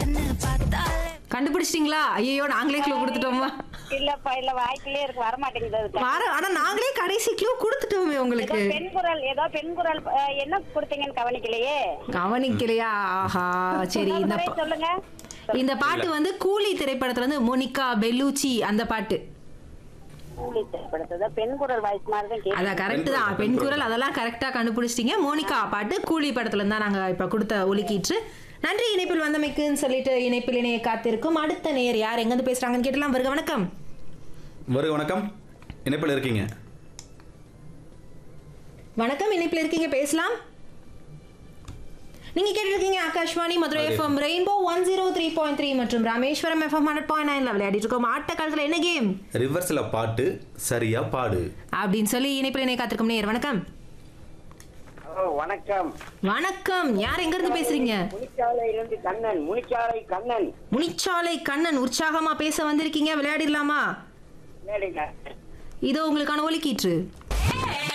கண்ணு பார்த்தாலே கண்டுபிடிச்சிட்டீங்களா ஐயோ நாங்களே க்ளூ கொடுத்துட்டோமா இல்லப்பா இல்ல வாய்க்கிலே இருக்கு வர மாட்டேங்குது அது. வர ஆனா நாங்களே கடைசி க்ளூ கொடுத்துட்டோமே ஏதோ உங்களுக்கு பெண் குரல் ஏதோ பெண் குரல் அஹ், என்ன கொடுத்தீங்கன்னு கவனிக்கலையே கவனிக்கலையா ஆஹா சரி இந்த இன்னொரு பா- முறை சொல்லுங்க இந்த பாட்டு வந்து கூலி திரைப்படத்துல வந்து மோனிகா பெல்லூச்சி அந்த பாட்டு கூலி திரைப்படத்தை பெண் குரல் வாய்ஸ் மாதிரி தான் கேட்கு அதான் கரெக்ட் தான் பெண் குரல் அதெல்லாம் கரெக்டா கண்டுபிடிச்சிட்டீங்க மோனிகா பாட்டு கூலி படத்துல இருந்தா நாங்க இப்ப கொடுத்த ஒலிக்கீற்று நன்றி இணைப்பில் வந்தமைக்குன்னு சொல்லிட்டு இணைப்பில் இணைய காத்திருக்கும் அடுத்த நேர் யார் எங்க இருந்து பேசுறாங்கன்னு கேட்டலாம் வருக வணக்கம் வருக வணக்கம் இணைப்பில் இருக்கீங்க வணக்கம் இணைப்பில் இருக்கீங்க பேசலாம் நீங்க கேட்டிருக்கீங்க ஆகாஷ்வாணி மதுரை அதே. F M rainbow one zero three point three மற்றும் ராமேஸ்வரம் எஃப்எம் ஹண்ட்ரட் பாயிண்ட் நைன்ல விளையாடிட்டு இருக்கோம் ஆட்ட காலத்துல என்ன கேம் ரிவர்ஸில் பாட்டு சரியா பாடு அப்படின்னு சொல்லி இணைப்பில் இணைய காத்திருக்கும் நேர் வணக்கம் ஹலோ வணக்கம் வணக்கம் யார் எங்க இருந்து பேசுறீங்க முனிச்சாலையிலிருந்து கண்ணன் முனிச்சாலை கண்ணன் முனிச்சாலை கண்ணன் உற்சாகமா பேச வந்திருக்கீங்க விளையாடிடலாமா கேளுங்க இதோ உங்களுக்கான ஒலிக்கீற்று